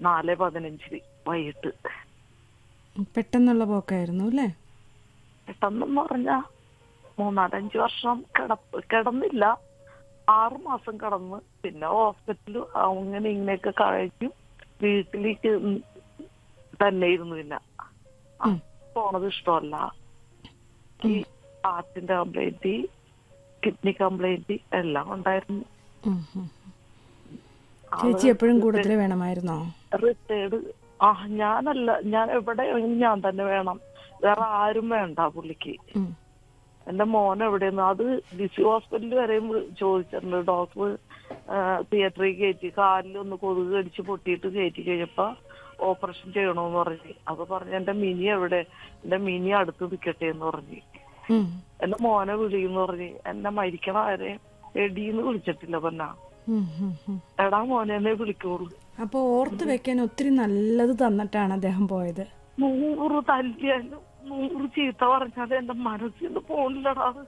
നാല് പതിനഞ്ചിന് വൈകിട്ട് പെട്ടെന്നുള്ള പോക്കായിരുന്നു അല്ലേ പെട്ടെന്നെന്ന് പറഞ്ഞാ മൂന്നാലഞ്ച് വർഷം കിടപ്പ് കിടന്നില്ല ആറ് മാസം കിടന്ന് പിന്നെ ഹോസ്പിറ്റലിൽ അങ്ങനെ ഇങ്ങനെയൊക്കെ കഴിക്കും വീട്ടിലേക്ക് തന്നെ ഇരുന്നു പിന്നെ ആ, പോണത് ഇഷ്ടമല്ല ഈ ഹാർട്ടിന്റെ കംപ്ലൈന്റ് കിഡ്നി കംപ്ലൈന്റ് എല്ലാം ഉണ്ടായിരുന്നു ഉം, ഉം. ചേച്ചി എപ്പോഴും കൂട്ടത്തിൽ വേണമായിരുന്നോ റിട്ടയർഡ് ആ ഞാനല്ല ഞാൻ എവിടെ ഞാൻ തന്നെ വേണം വേറെ ആരും വേണ്ട പുള്ളിക്ക് ഉം. എന്റെ മോൻ എവിടെയെന്ന് അത് ഡിസി ഹോസ്പിറ്റലിൽ വരെയും വി- ചോദിച്ചിട്ടുണ്ട് ഡോക്ടർ തിയേറ്ററിൽ കയറ്റി കാലിൽ ഒന്ന് കൊതുക് കടിച്ച് പൊട്ടിയിട്ട് കയറ്റി കഴിഞ്ഞപ്പോ ഓപ്പറേഷൻ ചെയ്യണോന്ന് പറഞ്ഞു അപ്പൊ പറഞ്ഞു എന്റെ മിനി എവിടെ എന്റെ മിനി അടുത്ത് നിൽക്കട്ടെ എന്ന് പറഞ്ഞു ഉം. എന്റെ മോനെ വിളിയെന്ന് പറഞ്ഞു എന്നെ മരിക്കണ വരെ എടീന്ന് വിളിച്ചിട്ടില്ല പൊന്ന ഉം, ഉം, ഉം. എടാ മോനെ എന്നെ വിളിക്കുള്ളൂ അപ്പോൾ ഓർത്ത് വെക്കാൻ ഒത്തിരി നല്ലത് തന്നിട്ടാണ് അദ്ദേഹം പോയത് നൂറ് തല്ലിയാലും നൂറ് ചീത്ത പറഞ്ഞാലും എന്റെ മനസ്സിൽ നിന്ന് പോണില്ലടാ അത്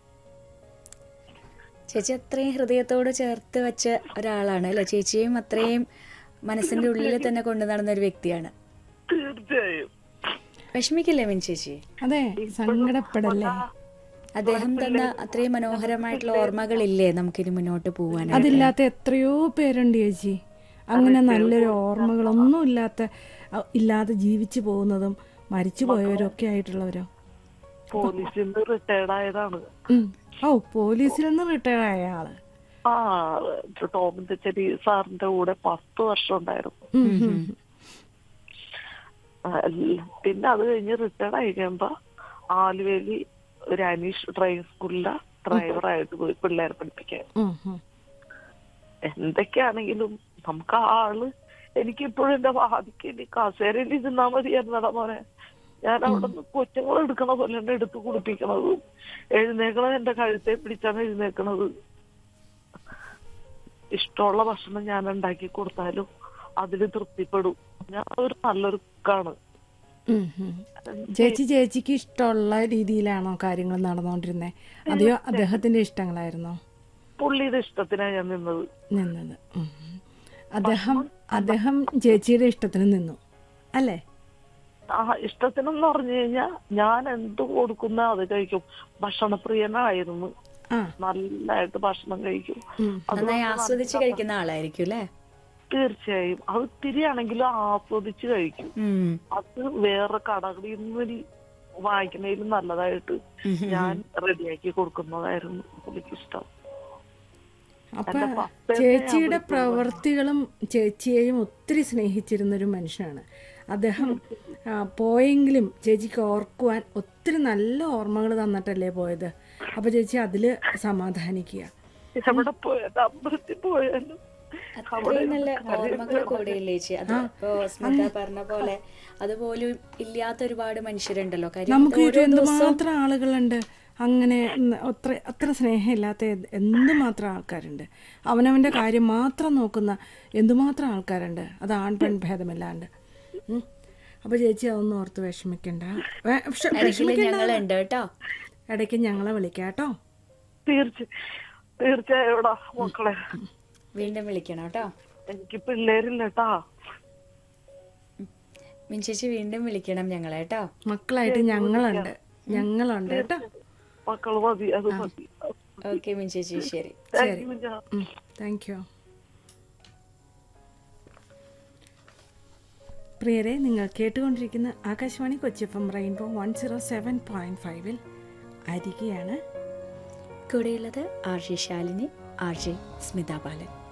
ചേച്ചി അത്രയും ഹൃദയത്തോട് ചേർത്ത് വെച്ച ഒരാളാണ് അല്ലെ ചേച്ചിയും അത്രയും മനസ്സിന്റെ ഉള്ളിൽ തന്നെ കൊണ്ടു നടന്ന ഒരു വ്യക്തിയാണ് തീർച്ചയായും വിഷമിക്കില്ലേ മിൻ ചേച്ചി അതെ സങ്കടപ്പെടല്ലേ അദ്ദേഹം തന്ന അത്രയും മനോഹരമായിട്ടുള്ള ഓർമ്മകളില്ലേ നമുക്കിനി മുന്നോട്ട് പോവാൻ അതില്ലാത്ത എത്രയോ പേരുണ്ട് ചേച്ചി അങ്ങനെ നല്ലൊരു ഓർമ്മകളൊന്നും ഇല്ലാത്ത അ, ഇല്ലാതെ ജീവിച്ചു പോകുന്നതും മരിച്ചു പോയവരും ഒക്കെ ആയിട്ടുള്ളവരോ പോലീസിൽ നിന്ന് റിട്ടയർഡ് ആയതാണ് ഉം. ഓ പോലീസിൽ നിന്ന് റിട്ടയർ ആയ ആള് ആ ടോമിന്റെ ചെടി സാറിന്റെ കൂടെ പത്ത് വർഷം ഉണ്ടായിരുന്നു ഉം, ഉം. ആ, എല്ല- പിന്നെ അത് കഴിഞ്ഞ് റിട്ടയർഡ് ആയി കഴിയുമ്പോ ആലുവേലി ഒരു അനീഷ് ഡ്രൈവിംഗ് സ്കൂളിലെ ഡ്രൈവറായിട്ട് പോയി പിള്ളേരെ പഠിപ്പിക്കാൻ ഉം, ഉം. എന്തൊക്കെയാണെങ്കിലും നമുക്ക് ആ ആള് എനിക്കിപ്പോഴും എന്റെ വാദിക്കല് കസേരയിൽ ഇരുന്നാ മതിയായിരുന്നടാ മോനെ ഞാൻ അവിടെ നിന്ന് കൊച്ചുങ്ങൾ എടുക്കണ പോലെ എന്നെ എടുത്ത് കുളിപ്പിക്കണത് എഴുന്നേക്കണത് എന്റെ കഴുത്തെ പിടിച്ചാണ് എഴുന്നേക്കണത് ഇഷ്ടമുള്ള ഭക്ഷണം ഞാൻ ഉണ്ടാക്കി കൊടുത്താലും അതിൽ തൃപ്തിപ്പെടും ഞാൻ ഒരു നല്ലൊരു കുക്കാണ് ഉം, ഉം. ചേച്ചി ചേച്ചിക്ക് ഇഷ്ടമുള്ള രീതിയിലാണോ കാര്യങ്ങൾ നടന്നുകൊണ്ടിരുന്നത് അതെയോ അദ്ദേഹത്തിന്റെ ഇഷ്ടങ്ങളായിരുന്നോ പുള്ളിയുടെ ഇഷ്ടത്തിനാണ് ഞാൻ നിന്നത് നിന്നത് ഉം. അദ്ദേഹം അദ്ദേഹം ചേച്ചിയുടെ ഇഷ്ടത്തിന് നിന്നു അല്ലേ ആ ഇഷ്ടത്തിനെന്ന് പറഞ്ഞു കഴിഞ്ഞാൽ ഞാൻ എന്ത് കൊടുക്കുന്ന അത് കഴിക്കും ഭക്ഷണപ്രിയനായിരുന്നു ആ നല്ലതായിട്ട് ഭക്ഷണം കഴിക്കും ഉം. നന്നായി ആസ്വദിച്ച് കഴിക്കുന്ന ആളായിരിക്കും അല്ലേ തീർച്ചയായും അത് ഇത്തിരിയാണെങ്കിലും ആസ്വദിച്ച് കഴിക്കും ഉം. അത് വേറെ കടകളിൽ നിന്ന് വാങ്ങിക്കുന്നതിലും നല്ലതായിട്ട് ഞാൻ റെഡിയാക്കി കൊടുക്കുന്നതായിരുന്നു പുള്ളിക്ക് ഇഷ്ടം അപ്പൊ എന്റെ പപ്പയെ ചേച്ചിയുടെ പ്രവൃത്തികളും ചേച്ചിയെയും ഒത്തിരി സ്നേഹിച്ചിരുന്നൊരു മനുഷ്യനാണ് അദ്ദേഹം ആ, പോയെങ്കിലും ചേച്ചിക്ക് ഓർക്കുവാൻ ഒത്തിരി നല്ല ഓർമ്മകൾ തന്നിട്ടല്ലേ പോയത് അപ്പൊ ചേച്ചി അതില് സമാധാനിക്കുക എവിടെ പോയാലും അമ്പലത്തിൽ പോയാലും അത്രയും നല്ല ഓർമ്മകൾ കൂടെയില്ലേ ചേച്ചി അത് ഇപ്പോ സ്മിത പറഞ്ഞ പോലെ അതുപോലും ഇല്ലാത്ത ഒരുപാട് മനുഷ്യരുണ്ടല്ലോ കാര്യം നമുക്ക് ഓരോ ചുറ്റും ദിവസവും എന്തുമാത്രം ആളുകളുണ്ട് അങ്ങനെ ഉം, അത്ര അത്ര സ്നേഹമില്ലാത്ത എന്ത്- എന്തുമാത്രം ആൾക്കാരുണ്ട് അവനവന്റെ കാര്യം മാത്രം നോക്കുന്ന എന്തുമാത്രം ആൾക്കാരുണ്ട് അത് ആൺ പെൺ ഭേദമില്ലാണ്ട് ഉം. അപ്പൊ ചേച്ചി അതൊന്നും ഓർത്ത് വിഷമിക്കണ്ട വേ- വിഷ- ഇടയ്ക്കില് വിഷമിക്കണ്ട ഞങ്ങളുണ്ട് കേട്ടോ ഇടയ്ക്ക് ഞങ്ങളെ വിളിക്കാം കേട്ടോ തീർച്ച തീർച്ചയായും എവിടാ മക്കളെ വീണ്ടും വിളിക്കണം കേട്ടോ എനിക്ക് പിള്ളേരില്ല കേട്ടാ മിൻ ചേച്ചി വീണ്ടും വിളിക്കണം ഞങ്ങളെ കേട്ടോ മക്കളായിട്ട് ഞങ്ങളുണ്ട് ഞങ്ങളുണ്ട് കേട്ടോ മക്കള് മതി അത് മതി ഓക്കെ മിൻ ചേച്ചി ശരി താങ്ക് യു ഞാൻ താങ്ക് യു പ്രിയരെ നിങ്ങൾ കേട്ടുകൊണ്ടിരിക്കുന്ന ആകാശവാണി കൊച്ചിപ്പം rainbow one zero seven point ഫൈവിൽ അരികെയാണ് കൂടെയുള്ളത് R J Shalini R J Smitha ബാലൻ